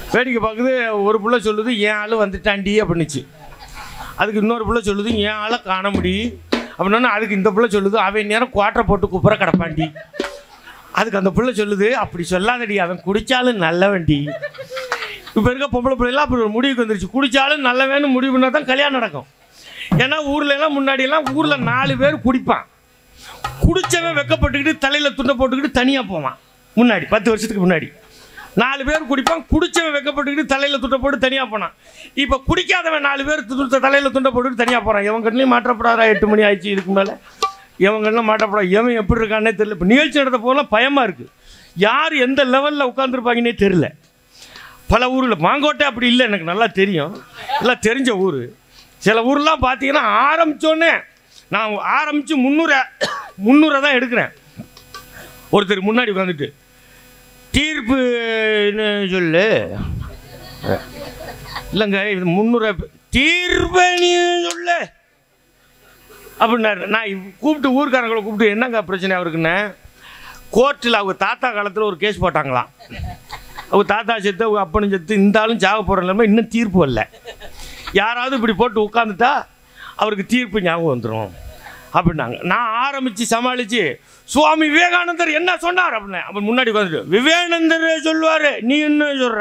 வேடிக்கை பார்க்குது ஒரு புள்ள சொல்லுது என் ஆள் வந்துட்டாண்டி அப்படின்னுச்சு அதுக்கு இன்னொரு புள்ள சொல்லுது என் ஆளை காண முடி அப்படின்னா அதுக்கு இந்த புள்ள சொல்லுது அவன் நேரம் குவாட்டரை போட்டு குப்புற கிடப்பாண்டி அதுக்கு அந்த புள்ள சொல்லுது அப்படி சொல்லாதடி அவன் குடிச்சாலும் நல்லவன்டி இப்போ இருக்க பொம்பளை பிள்ளைலாம் அப்படி ஒரு முடிவுக்கு வந்துருச்சு குடிச்சாலும் நல்லவேன்னு முடிவு பண்ணால் தான் கல்யாணம் நடக்கும் ஏன்னா ஊர்ல எல்லாம் முன்னாடி எல்லாம் ஊரில் நாலு பேர் குடிப்பான் குடிச்சவன் வெக்கப்பட்டுக்கிட்டு தலையில் துண்டை போட்டுக்கிட்டு தனியாக போவான் முன்னாடி பத்து வருஷத்துக்கு முன்னாடி நாலு பேர் குடிப்பான் குடிச்சவன் வெக்கப்பட்டுக்கிட்டு தலையில் துண்டை போட்டு தனியாக போனான் இப்போ குடிக்காதவன் நாலு பேர் துண்ட தலையில் துண்டை போட்டுக்கிட்டு தனியாக போகிறான் இவன் கண்ணிலையும் மாற்றப்படாதா எட்டு மணி ஆயிடுச்சு இதுக்கு மேலே இவன் கண்ணில் மாற்றப்படாது எவன் எப்படி இருக்கானே தெரியல இப்போ நிகழ்ச்சி நடத்த போகலாம் பயமாக இருக்குது யார் எந்த லெவலில் உட்காந்துருப்பாங்கன்னே தெரில பல ஊரில் மாங்கோட்டை அப்படி இல்லை எனக்கு நல்லா தெரியும் எல்லாம் தெரிஞ்ச ஊர் சில ஊர்லாம் பார்த்தீங்கன்னா ஆரம்பித்தோன்னே நான் ஆரம்பித்து முந்நூறு முந்நூறை தான் எடுக்கிறேன் ஒருத்தர் முன்னாடி உட்காந்துட்டு தீர்ப்பு என்ன சொல்லு இல்லைங்க இது முந்நூறு தீர்ப்பு நீ சொல்லு அப்படின்னாரு நான் இவ் கூப்பிட்டு ஊர்க்காரங்களை கூப்பிட்டு என்னங்க பிரச்சனை அவருக்குன்னு கோர்ட்டில் அவங்க தாத்தா காலத்தில் ஒரு கேஸ் போட்டாங்களாம் அவங்க தாத்தா செத்து அவங்க அப்பனும் செத்து இந்த ஆளும் சாக போகிற நிலைமை இன்னும் தீர்ப்பு வரல யாராவது இப்படி போட்டு உட்காந்துட்டா அவருக்கு தீர்ப்பு ஞாபகம் வந்துடும் அப்படின்னாங்க நான் ஆரம்பித்து சமாளித்து சுவாமி விவேகானந்தர் என்ன சொன்னார் அப்படின்னு அப்போ முன்னாடி உட்காந்துட்டு விவேகானந்தர் சொல்லுவார் நீ என்ன சொல்கிற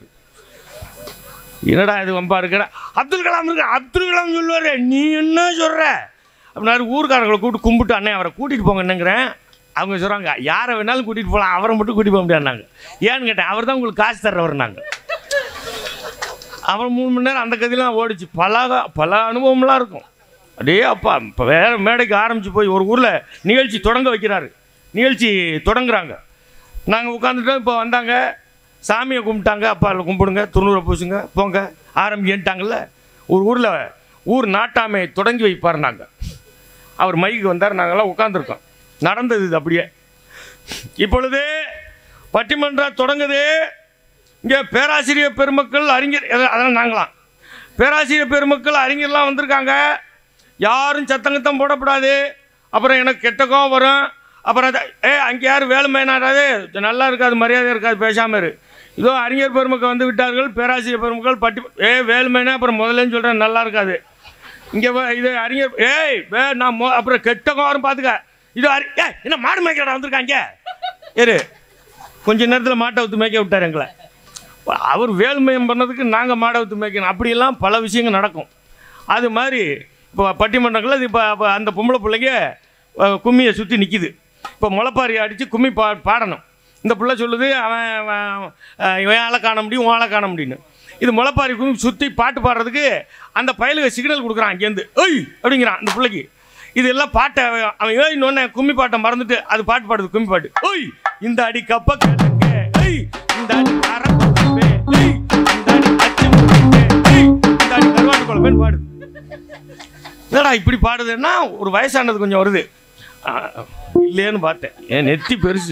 என்னடா இது வம்பா இருக்கிற அப்துல் கலாம் இருக்க அப்துல் கலாம் சொல்லுவார் நீ என்ன சொல்கிற அப்படின்னாரு ஊர்க்காரங்களை கூப்பிட்டு கும்பிட்டு அண்ணே அவரை கூட்டிகிட்டு போங்க என்னங்கிறேன் அவங்க சொல்கிறாங்க யாரை வேணாலும் கூட்டிகிட்டு போகலாம் அவரை மட்டும் கூட்டிகிட்டு போக முடியாதுனாங்க ஏன்னு கேட்டேன் அவர் தான் உங்களுக்கு காசு தர்றவர் நாங்கள் அப்புறம் மூணு மணி நேரம் அந்த கதையெல்லாம் ஓடிச்சு பல பல அனுபவம்லாம் இருக்கும் அடே அப்பா இப்போ வேறு மேடைக்கு ஆரம்பித்து போய் ஒரு ஊரில் நிகழ்ச்சி தொடங்க வைக்கிறாரு நிகழ்ச்சி தொடங்குறாங்க நாங்கள் உட்காந்துட்டோம் இப்போ வந்தாங்க சாமியை கும்பிட்டாங்க அப்பா கும்பிடுங்க துண்ணூரை பூசுங்க போங்க ஆரம்பிக்கிட்டாங்கல்ல ஒரு ஊரில் ஊர் நாட்டாமை தொடங்கி வைப்பார் நாங்கள் அவர் மைக்கு வந்தார் நாங்கள்லாம் உட்காந்துருக்கோம் நடந்தது இது அப்படியே இப்பொழுது பட்டிமன்றம் தொடங்குது இங்கே பேராசிரியர் பெருமக்கள் அறிஞர் அத- அதெல்லாம் நாங்களாம் பேராசிரியர் பெருமக்கள் அறிஞர்லாம் வந்திருக்காங்க யாரும் சத்தங்கத்தம் போடக்கூடாது அப்புறம் எனக்கு கெட்ட கோவம் வரும் அப்புறம் அத- ஏ அங்கே யார் வேலுமைனாடாது நல்லா இருக்காது மரியாதை இருக்காது பேசாமல் இரு இதோ அறிஞர் பெருமக்கள் வந்து விட்டார்கள் பேராசிரியர் பெருமக்கள் பட்டி ஏ வேலுமைனா அப்புறம் முதல்லன்னு சொல்கிறேன் நல்லா இருக்காது இங்கே இது அறிஞர் ஏய் வே நான் மொ அப்புறம் கெட்ட கோவம் பார்த்துக்க இது அறி ஏ என்ன மாடு மேய்க்கடா வந்திருக்காங்க இரு கொஞ்ச நேரத்தில் மாட்டை ஊற்று மேய்க்க விட்டார் எங்களை அவர் வேல்மயம் பண்ணதுக்கு நாங்கள் மாடை ஊற்று மேய்க்கணும் அப்படியெல்லாம் பல விஷயங்கள் நடக்கும் அது மாதிரி இப்போ பட்டிமன்றங்களில் இப்போ அப்போ அந்த பொம்பளை பிள்ளைங்க அஹ், கும்மியை சுற்றி நிற்கிது இப்போ முளைப்பாரி அடித்து கும்மி பா பாடணும் இந்த பிள்ளை சொல்லுது அவன் அவன், அஹ், இவன் ஆளை காண முடியும் உன் ஆளை காண முடியும்னு இது முளைப்பாரி கும்மி சுற்றி பாட்டு பாடுறதுக்கு அந்த பயலுக்கு சிக்னல் கொடுக்குறான் அங்கேருந்து ஒய் அப்படிங்கிறான் அந்த பிள்ளைக்கு இது எல்லாம் பாட்டை அவன் அவன் ஏறினோடனே கும்மி பாட்டை மறந்துட்டு அது பாட்டு பாடுது கும்மி பாட்டு ஒய் இந்த அடி கப்ப கேளுங்க ஒய் இந்த அடி அரப்பே ஒய் இந்த அடி அச்சு முறிக்கே, ஒய் இந்த அடி கருவாட்டு குழம்பேன்னு பாடுது என்னடா இப்படி பாடுதுன்னா ஒரு வயசானது கொஞ்சம் வருது ஆ, இல்லையேன்னு பார்த்தேன் என் நெத்தி பெருசு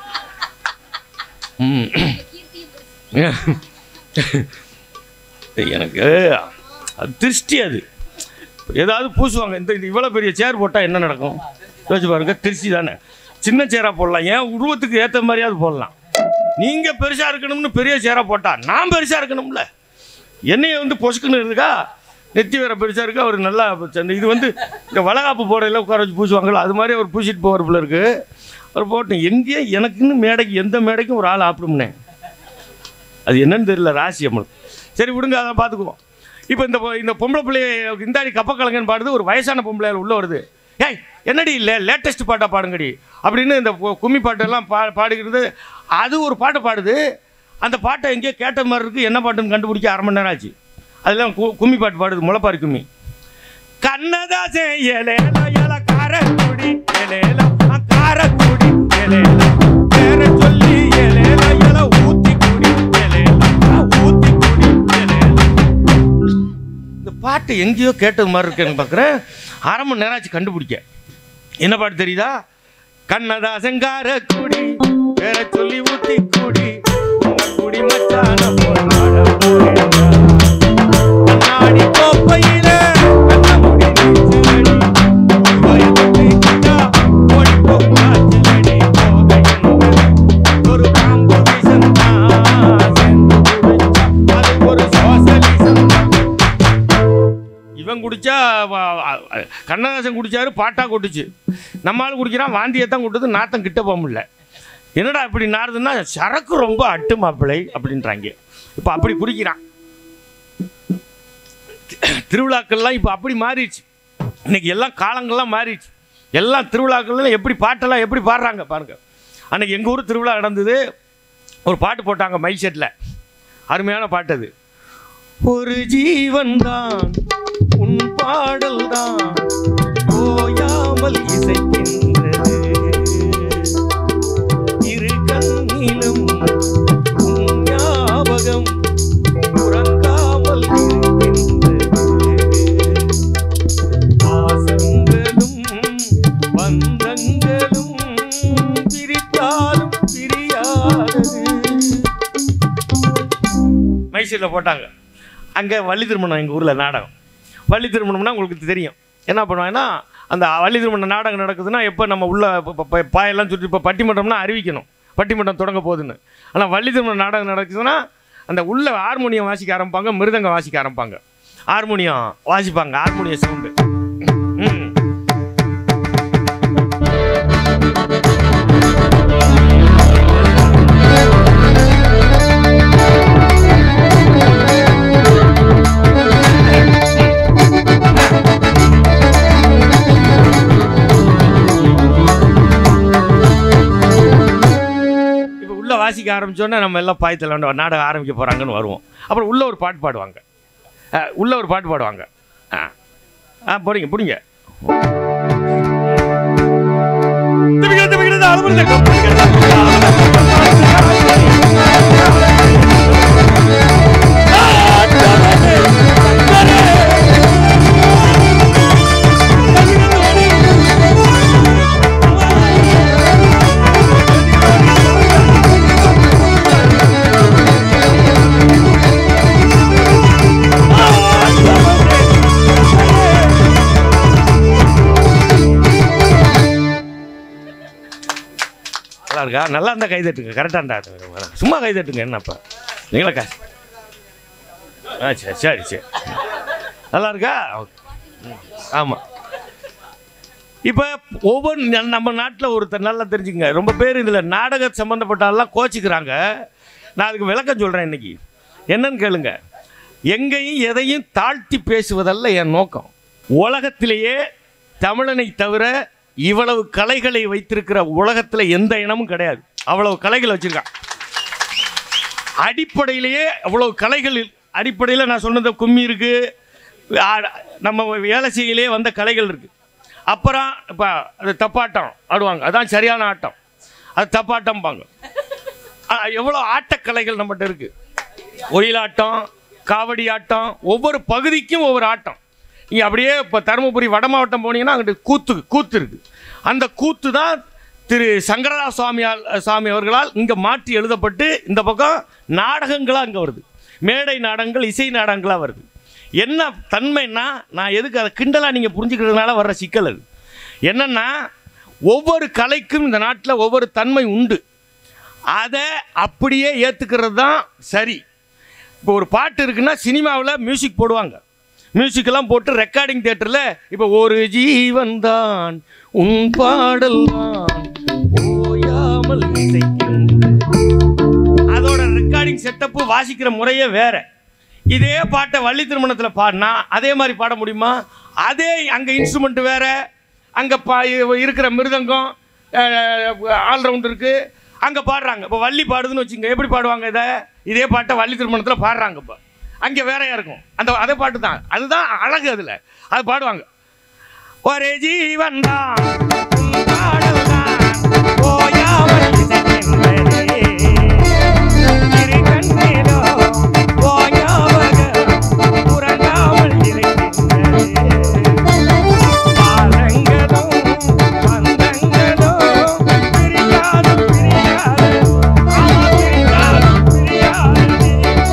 ம். எனக்கு அது திருஷ்டி அது ஏதாவது பூசுவாங்க இந்த இது இவ்வளோ பெரிய சேர் போட்டால் என்ன நடக்கும் யோசிச்சு பாருங்க திருஷ்டி தானே சின்ன சேராக போடலாம் ஏன் உருவத்துக்கு ஏற்ற மாதிரியாவது போடலாம் நீங்கள் பெருசாக இருக்கணும்னு பெரிய சேராக போட்டா நான் பெருசாக இருக்கணும்ல என்னைய வந்து பொசுக்குன்னு இருக்கா நெத்தி வேற பெருசாக இருக்கு அவர் நல்லா இந்த இது வந்து இந்த வளகாப்பு போடையில் உட்கார வச்சு பூசுவாங்களோ அது மாதிரி அவர் பூசிட்டு போகிற போல இருக்கு அவர் போட்டேன் எங்கேயே எனக்குன்னு மேடைக்கு எந்த மேடைக்கும் ஒரு ஆள் ஆப்பிடும்னே அது என்னன்னு தெரியல ராசி நம்மளுக்கு சரி விடுங்க அதை பார்த்துக்குவோம் இப்போ இந்த பொ- இந்த பொம்பளை பிள்ளைய இந்தாடி கப்பக்கலங்கன்னு பாடுது ஒரு வயசான பொம்பளை உள்ளே வருது ஏய் என்னடி இல்லை லேட்டஸ்ட் பாட்டாக பாடுங்கடி அப்படின்னு இந்த பொ- கும்மி பாட்டெல்லாம் பா பாடுகிறது அது ஒரு பாட்டை பாடுது அந்த பாட்டை எங்கேயோ கேட்ட மாதிரி இருக்குது என்ன பாட்டுன்னு கண்டுபிடிக்க அரை மணி நேரம் ஆச்சு அதெல்லாம் கு கும்மி பாட்டு பாடுது முளைப்பாரி கும்மி கண்ணதாசன் ஏலேல ஏல காரக்குடி ஏலேல ஆ, காரக்குடி ஏலேல பேர சொல்லி ஏலேல ஏல ஊத்தி குடி ஏலேல ஆ, ஊத்தி குடி ஏலேல இந்த பாட்டு எங்கேயோ கேட்டது மாதிரி இருக்குன்னு பார்க்குறேன் அரை மணி நேரம் ஆச்சு கண்டுபிடிக்க என்ன பாட்டு தெரியுதா கண்ணதாசன் காரக்குடி பேர சொல்லி ஊத்தி குடி குடி மச்சான போல் பாட போறேன்டா. கண்ணாடி கோப்பையில கண்ணமுடி நீச்சலடி. உருவாய தொட்டிக்கிட்டா ஓடி போகும் காய்ச்சலடி. போக என்பது ஒரு பாம்பு விஷந்தான். சென்று குடிச்சா கண்ணதாசன் குடிச்சாரு பாட்டா கொட்டுச்சு நம்ம ஆள் குடிக்கிறான் வாந்தியை தான் கொட்டுது நாத்தம் கிட்ட போக முடியல என்னடா இப்படி நாறுதுன்னா சரக்கு ரொம்ப அட்டு மாப்பிள்ளை அப்படின்றாங்க இப்போ அப்படி குடிக்கிறான் திருவிழாக்கள்லாம் இப்போ அப்படி மாறிடுச்சு இன்னைக்கு எல்லாம் காலங்கள்லாம் மாறிடுச்சு எல்லாம் திருவிழாக்கள்லாம் எப்படி பாட்டெல்லாம் எப்படி பாடுறாங்க பாருங்க அன்னைக்கு எங்கள் ஊர் திருவிழா நடந்தது ஒரு பாட்டு போட்டாங்க மைக் செட்டில் அருமையான பாட்டு அது ஒரு ஜீவன் தான் உன் பாடல் தான் ஓயாமல் இசைக்கின்றது இரு கண்ணிலும் உன் ஞாபகம் உறங்காமல் இருக்கின்றது பாசங்களும் பந்தங்களும் பிரித்தாலும் பிரியாதது மைசூரில் போட்டாங்க அங்கே வள்ளி திருமணம் எங்கள் ஊரில் நாடகம் வள்ளி திருமணம்னா உங்களுக்கு தெரியும் என்ன பண்ணுவாங்கன்னா அந்த வள்ளி திருமணம் நாடகம் நடக்குதுன்னா எப்போ நம்ம உள்ள ப- ப- ப- பாயெல்லாம் சுற்றி இப்போ பட்டிமன்றம்னா அறிவிக்கணும் பட்டிமன்றம் தொடங்க போகுதுன்னு ஆனால் வள்ளி திருமணம் நாடகம் நடக்குதுன்னா அந்த உள்ள ஹார்மோனியம் வாசிக்க ஆரம்பிப்பாங்க மிருதங்கம் வாசிக்க ஆரம்பிப்பாங்க ஹார்மோனியம் வாசிப்பாங்க ஹார்மோனியம் சவுண்டு ம் இப்போ உள்ள வாசிக்க ஆரம்பிச்சோன்னே நம்ம எல்லாம் பாயத்தில் நாடகம் ஆரம்பிக்க போகிறாங்கன்னு வருவோம் அப்புறம் உள்ள ஒரு பாட்டு பாடுவாங்க அஹ், உள்ள ஒரு பாட்டு பாடுவாங்க ஆ ஆ போறீங்க பிடிங்க நல்லா இருக்கா நல்லா இருந்தால் கை தட்டுங்க கரெக்டாண்டா சும்மா கை தட்டுங்க என்னப்பா நீங்களா கா ஆ சரி சரி சரி நல்லா இருக்கா ஓகே ஆமாம் இப்போ ஒவ்வொரு ந- நம்ம நாட்டில் ஒருத்தர் நல்லா தெரிஞ்சுங்க ரொம்ப பேர் இதில் நாடக சம்மந்தப்பட்டாலாம் கோச்சிக்கிறாங்க நான் அதுக்கு விளக்கம் சொல்கிறேன் இன்னைக்கு என்னன்னு கேளுங்க எங்கேயும் எதையும் தாழ்த்தி பேசுவதல்ல என் நோக்கம் உலகத்திலேயே தமிழனை தவிர இவ்வளவு கலைகளை வைத்திருக்கிற உலகத்தில் எந்த இனமும் கிடையாது அவ்வளவு கலைகள் வச்சிருக்கான் அடிப்படையிலேயே அவ்வளவு கலைகள் அடிப்படையில் நான் சொன்னது கும்மி இருக்கு ஆ- நம்ம வேலை செய்யலே வந்த கலைகள் இருக்கு அப்புறம் இப்போ அது தப்பாட்டம் ஆடுவாங்க அதான் சரியான ஆட்டம் அது தப்பாட்டம்பாங்க ஆ, எவ்வளோ ஆட்டக்கலைகள் நம்மகிட்ட இருக்கு ஒயிலாட்டம் காவடி ஆட்டம் ஒவ்வொரு பகுதிக்கும் ஒவ்வொரு ஆட்டம் நீங்கள் அப்படியே இப்போ தருமபுரி வட மாவட்டம் போனீங்கன்னா அங்கிட்டு கூத்து கூத்து இருக்கு அந்த கூத்து தான் திரு சங்கரதா சுவாமியால் சாமி அவர்களால் இங்கே மாற்றி எழுதப்பட்டு இந்த பக்கம் நாடகங்களாக அங்கே வருது மேடை நாடகங்கள் இசை நாடகங்களாக வருது என்ன தன்மைன்னா நான் எதுக்கு அதை கிண்டலாக நீங்கள் புரிஞ்சுக்கிறதுனால வர்ற சிக்கல் அது என்னன்னா ஒவ்வொரு கலைக்கும் இந்த நாட்டில் ஒவ்வொரு தன்மை உண்டு அதை அப்படியே ஏற்றுக்கிறது தான் சரி இப்போ ஒரு பாட்டு இருக்குன்னா சினிமாவில் மியூசிக் போடுவாங்க மியூசிக்கெல்லாம் போட்டு ரெக்கார்டிங் தேட்டரில் இப்போ ஒரு ஜீவன் தான் உன் பாடல் தான் ஓயாமல் இசைக்கின்றது. அதோட ரெக்கார்டிங் செட்டப்பு வாசிக்கிற முறையே வேற இதே பாட்டை வள்ளி திருமணத்தில் பாடினா அதே மாதிரி பாட முடியுமா அதே அங்கே இன்ஸ்ட்ருமெண்ட் வேற அங்கே பா இருக்கிற மிருதங்கம் ஆல்ரவுண்ட் இருக்கு அங்கே பாடுறாங்க இப்போ வள்ளி பாடுதுன்னு வச்சுங்க எப்படி பாடுவாங்க இதை இதே பாட்டை வள்ளி திருமணத்தில் பாடுறாங்க இப்போ அங்கே வேறையா இருக்கும் அந்த அதே பாட்டு தான் அதுதான் அழகு அதில் அது பாடுவாங்க ஒரே ஜீவன் தான் உன் பாடல் தான் ஓயாமல் இசைக்கின்றதே. இரு கண்ணிலோ ஓயாமல் உறங்காமல் இருக்கின்றதே. பாதங்களும் பந்தங்களும் பிரியாது, பிரியாது. ஆமா, பிரியாது, பிரியாது.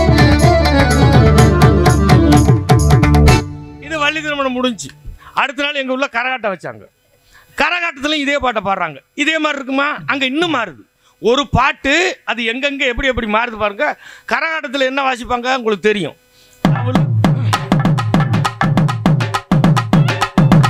இது வள்ளி திருமணம் முடிஞ்சு அடுத்த நாள் எங்கள் உள்ள கரகாட்டம் வச்சாங்க கரகாட்டத்துலையும் இதே பாட்டை பாடுறாங்க இதே மாதிரி இருக்குமா அங்கே இன்னும் மாறுது ஒரு பாட்டு அது எங்கெங்கே எப்படி எப்படி மாறுது பாருங்க கரகாட்டத்தில் என்ன வாசிப்பாங்க உங்களுக்கு தெரியும் அவளு-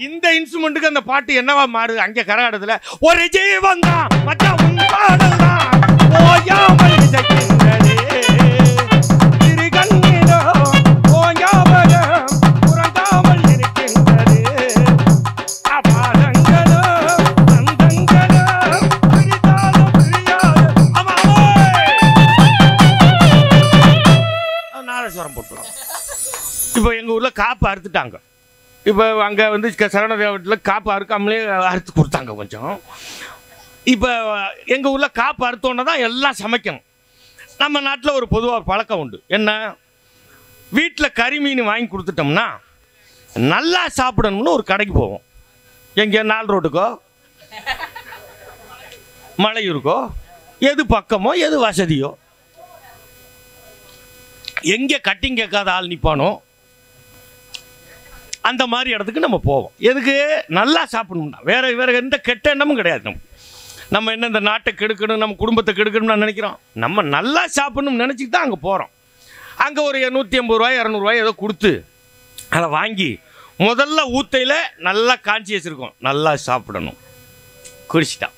இந்த இன்ஸ்ட்ருமெண்ட்டுக்கு அந்த பாட்டு என்னவா மாறுது அங்கே கரகாட்டத்தில் ஒரு ஜீவன் தான் மச்சான் உன் பாடல் தான் ஓயாமல் இசைக்கின்றதே. இரு கண்ணிலோ ஓயாமலும் உறங்காமல் இருக்கின்றது. அபாரங்களோ, அந்தங்களோ, பிரித்தாலும் பிரியாது. ஆமா, ஓய்! நாதஸ்வரம் போட்டுரும் இப்போ எங்கள் ஊரில் காப்பு அறுத்துட்டாங்க இப்போ அங்கே வந்து க- சரவண தேவத்தில் காப்பு அறுக்காமலே அறுத்து கொடுத்தாங்க கொஞ்சம் இப்போ எங்கள் ஊரில் காப்பு அறுத்தோன்னே தான் எல்லாம் சமைக்கணும் நம்ம நாட்டில் ஒரு பொதுவாக ஒரு பழக்கம் உண்டு என்ன வீட்டில் கறி மீன் வாங்கி கொடுத்துட்டோம்னா நல்லா சாப்பிடணும்னு ஒரு கடைக்கு போவோம் எங்கே நால் ரோட்டுக்கோ மலையூருக்கோ எது பக்கமோ எது வசதியோ எங்கே கட்டிங் கேட்காத ஆள் நிற்பானோ அந்த மாதிரி இடத்துக்கு நம்ம போவோம் எதுக்கு நல்லா சாப்பிடணும்னா வேற வேற எந்த கெட்ட எண்ணமும் கிடையாது நம்ம நம்ம என்ன இந்த நாட்டை கெடுக்கணும் நம்ம குடும்பத்தை கெடுக்கணும்னு நினைக்கிறோம் நம்ம நல்லா சாப்பிடணும்னு நினச்சிட்டு தான் அங்கே போகிறோம் அங்கே ஒரு நூற்றி ஐம்பது ரூபாய் இரநூறுவாய் ஏதோ கொடுத்து அதை வாங்கி முதல்ல ஊத்தையில் நல்லா காஞ்சி வச்சுருக்கோம் நல்லா சாப்பிடணும் குடிச்சிட்டான்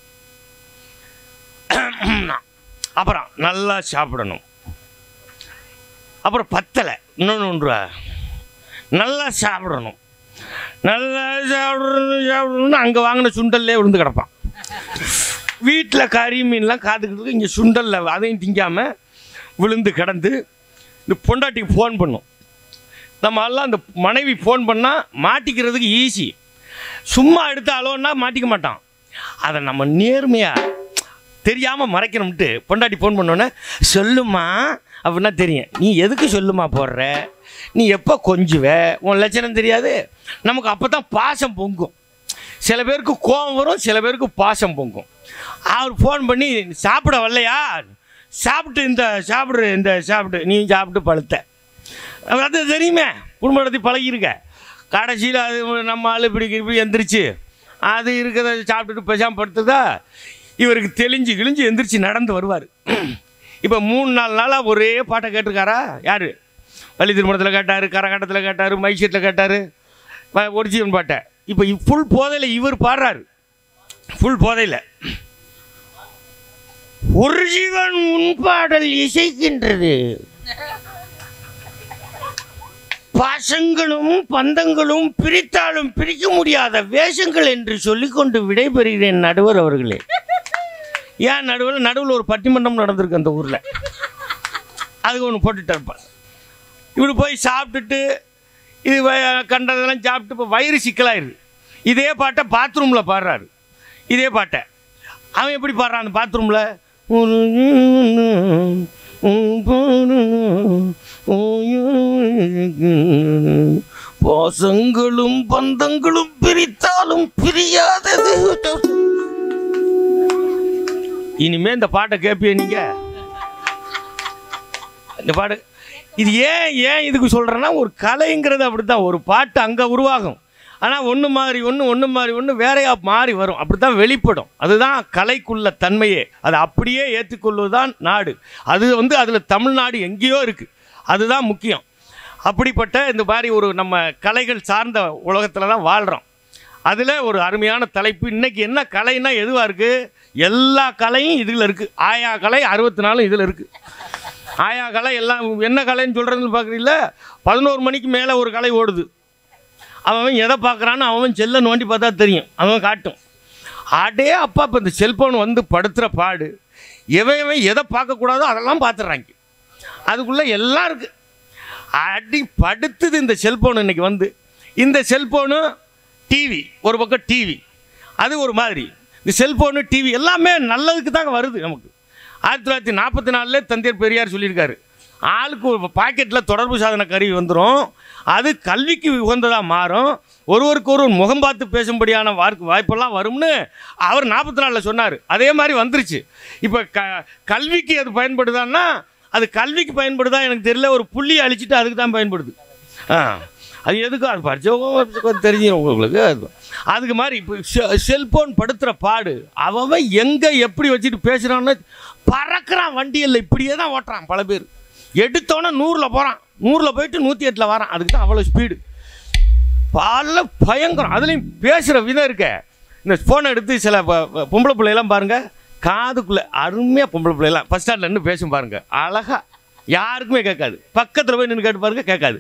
அப்புறம் நல்லா சாப்பிடணும் அப்புறம் பத்தலை இன்னொன்று ஒன்று நல்லா சாப்பிடணும் நல்லா சாப்பிடணும் சாப்பிடணும்னு அங்கே வாங்கின சுண்டல்லே விழுந்து கிடப்பான் வீட்டில் கறி மீன்லாம் காத்துக்கிட்டு இங்கே சுண்டலில் அதையும் திங்காமல் விழுந்து கிடந்து இந்த பொண்டாட்டிக்கு ஃபோன் பண்ணும் நம்ம எல்லாம் அந்த மனைவி ஃபோன் பண்ணால் மாட்டிக்கிறதுக்கு ஈஸி சும்மா எடுத்து அலோன்னா மாட்டிக்க மாட்டான் அதை நம்ம நேர்மையாக தெரியாமல் மறைக்கணும்ட்டு பொண்டாட்டி ஃபோன் பண்ணோன்னே சொல்லுமா அப்படின்னா தெரியும் நீ எதுக்கு சொல்லுமா போடுற நீ எப்போ கொஞ்சுவ உன் லட்சணம் தெரியாது நமக்கு அப்போ தான் பாசம் பொங்கும் சில பேருக்கு கோபம் வரும் சில பேருக்கு பாசம் பொங்கும் அவர் ஃபோன் பண்ணி சாப்பிட வரலையா சாப்பிட்டு இந்த சாப்பிடு இந்த சாப்பிட்டு நீ சாப்பிட்டு பழுத்த அது தெரியுமே குடும்ப நடத்தி பழகிருக்க கடைசியில் அது நம்ம ஆள் இப்படி இப்படி எந்திரிச்சு அது இருக்கிறத சாப்பிட்டுட்டு பேசாமல் படுத்துதா இவருக்கு தெளிஞ்சு கிழிஞ்சு எந்திரிச்சு நடந்து வருவார் இப்போ மூணு நாலு நாளாக ஒரே பாட்டை கேட்டிருக்காரா யார் வள்ளி திருமணத்தில் கேட்டார் கரகாட்டத்தில் கேட்டார் மைசூரில் கேட்டார் ஒரிஜினல் பாட்டை இப்போ ஃபுல் போதையில் இவர் பாடுறாரு ஃபுல் போதையில் ஒரு ஜீவன் உன் பாடல் இசைக்கின்றது பாசங்களும் பந்தங்களும் பிரித்தாலும் பிரிக்க முடியாத வேஷங்கள் என்று சொல்லிக்கொண்டு விடைபெறுகிறேன் நடுவர் அவர்களே ஏன் நடுவில் நடுவில் ஒரு பட்டிமன்றம் நடந்திருக்கு அந்த ஊரில் அதுக்கு ஒன்று போட்டுட்டு இருப்பார் இவர் போய் சாப்பிட்டுட்டு இது வ- கண்டதெல்லாம் சாப்பிட்டு இப்போ வயிறு சிக்கலாயிருது இதே பாட்டை பாத்ரூமில் பாடுறாரு இதே பாட்டை அவன் எப்படி பாடுறான் அந்த பாத்ரூமில் பாசங்களும் பந்தங்களும் பிரித்தாலும் பிரியாதது இனிமே இந்த பாட்டை கேட்பிய நீங்க இந்த பாட்டு இது ஏன் ஏன் இதுக்கு சொல்கிறேன்னா ஒரு கலைங்கிறது அப்படித்தான் ஒரு பாட்டு அங்கே உருவாகும் ஆனால் ஒன்று மாறி ஒன்று ஒன்று மாறி ஒன்று வேறையா மாறி வரும் அப்படி தான் வெளிப்படும் அதுதான் கலைக்குள்ள தன்மையே அதை அப்படியே ஏற்றுக்கொள்வதுதான் நாடு அது வந்து அதில் தமிழ்நாடு எங்கேயோ இருக்குது அதுதான் முக்கியம் அப்படிப்பட்ட இந்த மாதிரி ஒரு நம்ம கலைகள் சார்ந்த உலகத்தில் தான் வாழ்கிறோம் அதில் ஒரு அருமையான தலைப்பு இன்னைக்கு என்ன கலைன்னா எதுவாக இருக்குது எல்லா கலையும் இதில் இருக்குது ஆயா கலை அறுபத்தி நாலும் இதில் இருக்குது ஆயா கலை எல்லாம் என்ன கலைன்னு சொல்கிறதுன்னு பார்க்குறீங்கள பதினோரு மணிக்கு மேலே ஒரு கலை ஓடுது அவன் எதை பார்க்குறான்னு அவன் செல்லை நோண்டி பார்த்தா தெரியும் அவன் காட்டும் அடே அப்பா இப்போ இந்த செல்ஃபோன் வந்து படுத்துகிற பாடு எவன் எவன் எதை பார்க்கக்கூடாதோ அதெல்லாம் பார்த்துட்றாங்க அதுக்குள்ளே எல்லாம் இருக்குது அடி படுத்துது இந்த செல்ஃபோன் இன்னைக்கு வந்து இந்த செல்ஃபோனு டிவி ஒரு பக்கம் டிவி அது ஒரு மாதிரி இந்த செல்ஃபோனு டிவி எல்லாமே நல்லதுக்கு தாங்க வருது நமக்கு ஆயிரத்தி தொள்ளாயிரத்தி நாற்பத்தி நாலுல தந்தையர் பெரியார் சொல்லியிருக்காரு ஆளுக்கு ஒரு பாக்கெட்டில் தொடர்பு சாதன கருவி வந்துடும் அது கல்விக்கு உகந்ததாக மாறும் ஒருவருக்கு ஒரு முகம் பார்த்து பேசும்படியான வார்க்கு வாய்ப்பெல்லாம் வரும்னு அவர் நாற்பத்தி நாலில் சொன்னார் அதே மாதிரி வந்துருச்சு இப்போ க கல்விக்கு அது பயன்படுதான்னா அது கல்விக்கு பயன்படுதா எனக்கு தெரியல ஒரு புள்ளியை அழிச்சிட்டு அதுக்கு தான் பயன்படுது ஆ அது எதுக்கும் அது படித்தவங்க தெரிஞ்சிடும் உங்களுக்கு அது அதுக்கு மாதிரி இப்போ செல்ஃபோன் படுத்துகிற பாடு அவன் எங்கே எப்படி வச்சுட்டு பேசுகிறான்னு பறக்கிறான் வண்டியில் இப்படியே தான் ஓட்டுறான் பல பேர் எடுத்தோன்னே நூறில் போகிறான் நூறில் போயிட்டு நூற்றி எட்டில் வரான் அதுக்கு தான் அவ்வளோ ஸ்பீடு பல பயங்கரம் அதுலேயும் பேசுகிற விதம் இருக்க இந்த ஃபோனை எடுத்து சில ப- ப- பொம்பளை பிள்ளையெல்லாம் பாருங்க காதுக்குள்ளே அருமையாக பொம்பளை பிள்ளையெல்லாம் ஃபஸ்ட் ஸ்டாண்டில் நின்று பேசும் பாருங்க அழகா யாருக்குமே கேட்காது பக்கத்தில் போய் நின்று கேட்டு பாருங்க கேட்காது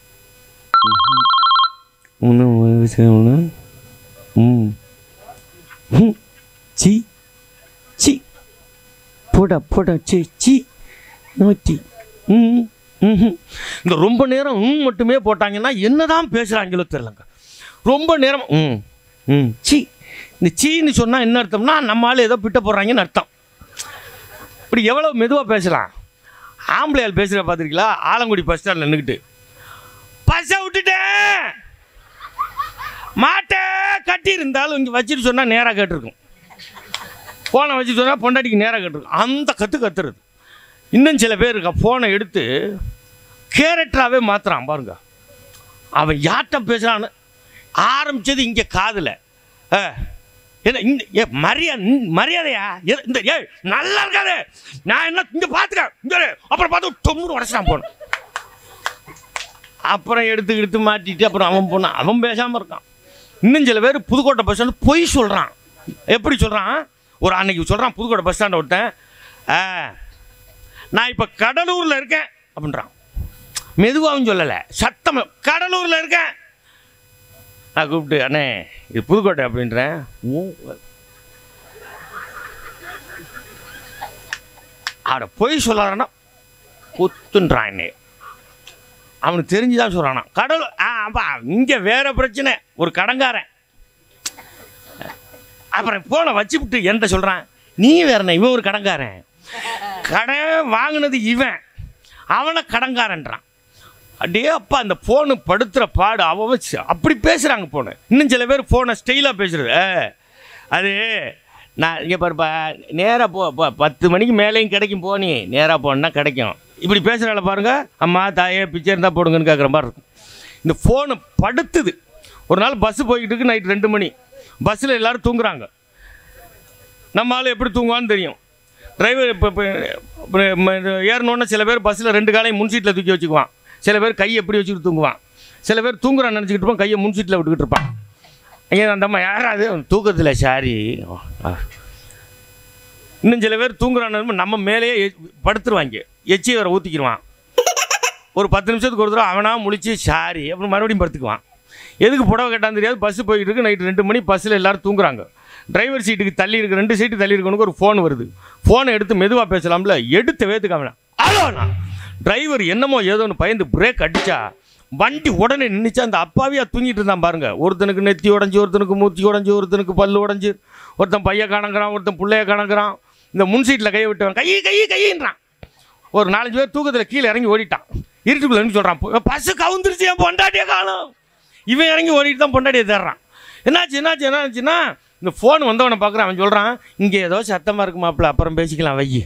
ஒன்று ஒன்று ம் ம் சி சி போடா போடா சி சி நோட்டி ம் ம்ஹும். இந்த ரொம்ப நேரம் ம் மட்டுமே போட்டாங்கன்னா என்னதான் பேசுகிறாங்களோ தெரிலங்க ரொம்ப நேரம் ம் ம் சி இந்த சீன்னு சொன்னால் என்ன அர்த்தம்னா நம்ம ஆள் ஏதோ பிட்ட போடுறாங்கன்னு அர்த்தம் இப்படி எவ்வளோ மெதுவாக பேசலாம் ஆம்பளையால் பேசுகிற பார்த்துருக்கீங்களா ஆலங்குடி பஸ் ஸ்டாண்டில் நின்றுக்கிட்டு பஸ்ஸை விட்டுட்டேன் மாட்டை கட்டி இருந்தாலும் இங்கே வச்சுட்டு சொன்னால் நேராக கேட்டிருக்கும் ஃபோனை வச்சு சொன்னால் பொண்டாட்டிக்கு நேராக கேட்டிருக்கும் அந்த கற்று கத்துறது இன்னும் சில பேர் இருக்கா ஃபோனை எடுத்து கேரக்டராகவே மாற்றுறான் பாருங்க அவன் யார்கிட்ட பேசுகிறான்னு ஆரம்பித்தது இங்கே காதில் என்ன இந்த ஏ மரியாதை மரியாதையா எது- இந்த ஏய் நல்லா இருக்காது நான் என்ன இங்கே பார்த்துக்க இங்கே இரு. அப்புறம் பார்த்து தொண்ணூறு உடச்சிட்டான் போனேன் அப்புறம் எடுத்து எடுத்து மாட்டிட்டு அப்புறம் அவன் போனான் அவன் பேசாமல் இருக்கான் இன்னும் சில பேர் புதுக்கோட்டை பஸ் ஸ்டாண்டு பொய் சொல்கிறான் எப்படி சொல்கிறான் ஒரு அன்னைக்கு சொல்கிறான் புதுக்கோட்டை பஸ் ஸ்டாண்டை விட்டேன் ஆ நான் இப்போ கடலூரில் இருக்கேன் அப்படின்றான் மெதுவாகவும் சொல்லலை சத்தம் கடலூரில் இருக்கேன் நான் கூப்பிட்டு அண்ணே இது புதுக்கோட்டை அப்படின்றேன் ஊ. அட பொய் சொல்லாதன்னா குத்துன்றான் என்னை அவனுக்கு தெரிஞ்சுதான் சொல்கிறானா கடல் ஆ அப்பா இங்கே வேற பிரச்சனை ஒரு கடங்காரன் அப்புறம் போனை வச்சுவிட்டு எந்த சொல்கிறான் நீ வேறண்ணே இவன் ஒரு கடங்காரன் கடன் வாங்கினது இவன் அவனை கடங்காரன்றான் அடே அப்பா அந்த ஃபோனு படுத்துகிற பாடு அவன் வச்சு அப்படி பேசுகிறாங்க ஃபோனு இன்னும் சில பேர் ஃபோனை ஸ்டைலாக பேசுறது ஏ, அது நான் இங்கே பாருப்பா நேராக போ போ பத்து மணிக்கு மேலேயும் கிடைக்கும் போ நீ நேராக போனா கிடைக்கும் இப்படி பேசுகிறால பாருங்க அம்மா தாயே பிச்சை இருந்தால் போடுங்கன்னு கேட்குற மாதிரி இருக்கும் இந்த ஃபோனு படுத்துது ஒரு நாள் பஸ்ஸு போய்கிட்டு இருக்கு நைட் ரெண்டு மணி பஸ்ஸில் எல்லாரும் தூங்குறாங்க நம்ம ஆள் எப்படி தூங்குவான்னு தெரியும் டிரைவர் இப்போ இப்போ ஏறணுன்னா சில பேர் பஸ்ஸில் ரெண்டு காலையும் முன் சீட்டில் தூக்கி வச்சுக்குவான் சில பேர் கை எப்படி வச்சுக்கிட்டு தூங்குவான் சில பேர் தூங்குறான்னு நினச்சிக்கிட்டு இருப்பான் கையை முன் சீட்டில் விட்டுக்கிட்டு இருப்பான் ஐயா அந்த அம்மா யாராவது தூக்கத்தில் சாரி இன்னும் சில பேர் தூங்குறான்னு நம்ம மேலேயே எ- படுத்துருவாங்க எச்சி வேற ஊற்றிக்கிடுவான் ஒரு பத்து நிமிஷத்துக்கு ஒரு தடவை அவனா முழிச்சு சாரி அப்புறம் மறுபடியும் படுத்துக்குவான் எதுக்கு புடவை கட்டான்னு தெரியாது பஸ்ஸு போயிட்டு இருக்கு நைட்டு ரெண்டு மணி பஸ்ஸில் எல்லாரும் தூங்குறாங்க டிரைவர் சீட்டுக்கு தள்ளி இருக்கு ரெண்டு சீட்டு தள்ளி இருக்கவனுக்கு ஒரு ஃபோன் வருது ஃபோனை எடுத்து மெதுவாக பேசலாம்ல எடுத்து வேத்துக்காம அலோண்ணா டிரைவர் என்னமோ ஏதோன்னு பயந்து பிரேக் அடிச்சா வண்டி உடனே நின்றுச்சு அந்த அப்பாவியா தூங்கிட்டு இருந்தான் பாருங்க ஒருத்தனுக்கு நெத்தி உடஞ்சி ஒருத்தனுக்கு மூத்தி உடஞ்சி ஒருத்தனுக்கு பல்லு உடஞ்சி ஒருத்தன் பைய காணங்கிறான் ஒருத்தன் பிள்ளைய காணங்கிறான் இந்த முன் சீட்டில் கையை விட்டவன் கையை கையை கையின்றான் ஒரு நாலஞ்சு பேர் தூக்கத்தில் கீழே இறங்கி ஓடிட்டான் இருட்டுக்குள்ள இருந்து சொல்கிறான் பஸ்ஸு கவுந்துருச்சு என் பொண்டாட்டியை காணும் இவன் இறங்கி ஓடிட்டு தான் பொண்டாட்டியை தேடுறான் என்னாச்சு என்னாச்சு என்னாச்சுன்னா இந்த ஃபோன் வந்தவனை பார்க்குறான் அவன் சொல்கிறான் இங்கே ஏதோ சத்தமாக இருக்கு மாப்பிள்ள அப்புறம் பேசிக்கலாம் வையி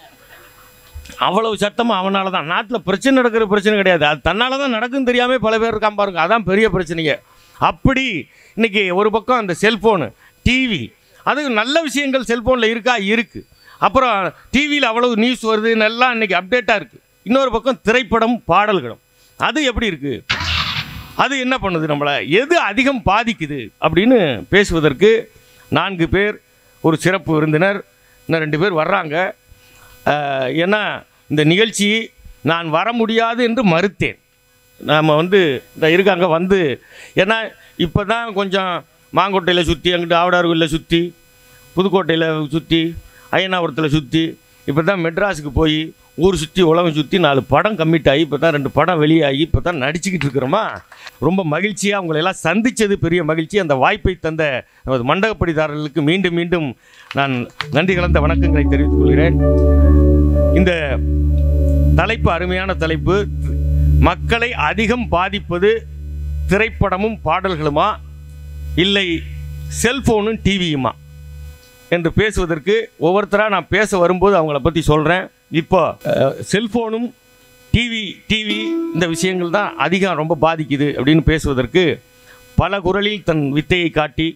அவ்வளவு சத்தமாக அவனால தான் நாட்டில் பிரச்சனை நடக்கிற பிரச்சனை கிடையாது அது தன்னால தான் நடக்குன்னு தெரியாமல் பல பேர் இருக்கான் பாருங்க அதான் பெரிய பிரச்சனைங்க அப்படி இன்னைக்கு ஒரு பக்கம் அந்த செல்ஃபோனு டிவி அது நல்ல விஷயங்கள் செல்ஃபோனில் இருக்கா இருக்குது அப்புறம் டிவியில் அவ்வளவு நியூஸ் வருது நல்லா இன்னைக்கு அப்டேட்டாக இருக்குது இன்னொரு பக்கம் திரைப்படம் பாடல்களும் அது எப்படி இருக்குது அது என்ன பண்ணுது நம்மளை எது அதிகம் பாதிக்குது அப்படின்னு பேசுவதற்கு நான்கு பேர் ஒரு சிறப்பு விருந்தினர் இன்னும் ரெண்டு பேர் வர்றாங்க அஹ், ஏன்னா இந்த நிகழ்ச்சி நான் வர முடியாது என்று மறுத்தேன் நாம் வந்து இந்த இருக்காங்க வந்து ஏன்னா இப்போ தான் கொஞ்சம் மாங்கோட்டையில் சுற்றி அங்கிட்டு ஆவடார்கோயிலில் சுற்றி புதுக்கோட்டையில் சுற்றி அய்யனாபுரத்தில் சுற்றி இப்போ தான் மெட்ராஸுக்கு போய் ஊர் சுற்றி உலகம் சுற்றி நாலு படம் கம்மிட் ஆகி இப்போ தான் ரெண்டு படம் வெளியாகி இப்போ தான் நடிச்சுக்கிட்டு இருக்கிறோமா ரொம்ப மகிழ்ச்சியாக உங்களை எல்லாம் சந்தித்தது பெரிய மகிழ்ச்சி அந்த வாய்ப்பை தந்த நமது மண்டகப்படிதாரர்களுக்கு மீண்டும் மீண்டும் நான் நன்றி கலந்த வணக்கங்களை தெரிவித்துக் கொள்கிறேன் இந்த தலைப்பு அருமையான தலைப்பு மக்களை அதிகம் பாதிப்பது திரைப்படமும் பாடல்களுமா இல்லை செல்போனும் டிவியுமா என்று பேசுவதற்கு ஒவ்வொருத்தராக நான் பேச வரும்போது அவங்கள பற்றி சொல்கிறேன் இப்போ அஹ், செல்போனும் டிவி டிவி இந்த விஷயங்கள் தான் அதிகம் ரொம்ப பாதிக்குது அப்படின்னு பேசுவதற்கு பல குரலில் தன் வித்தையை காட்டி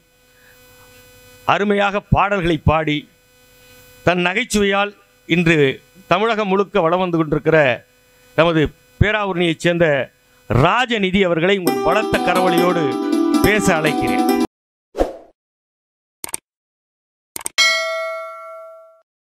அருமையாக பாடல்களை பாடி தன் நகைச்சுவையால் இன்று தமிழகம் முழுக்க வளம் வந்து கொண்டிருக்கிற நமது பேராவூரணியைச் சேர்ந்த ராஜநிதி அவர்களை உங்கள் பலத்த கரவழியோடு பேச அழைக்கிறேன்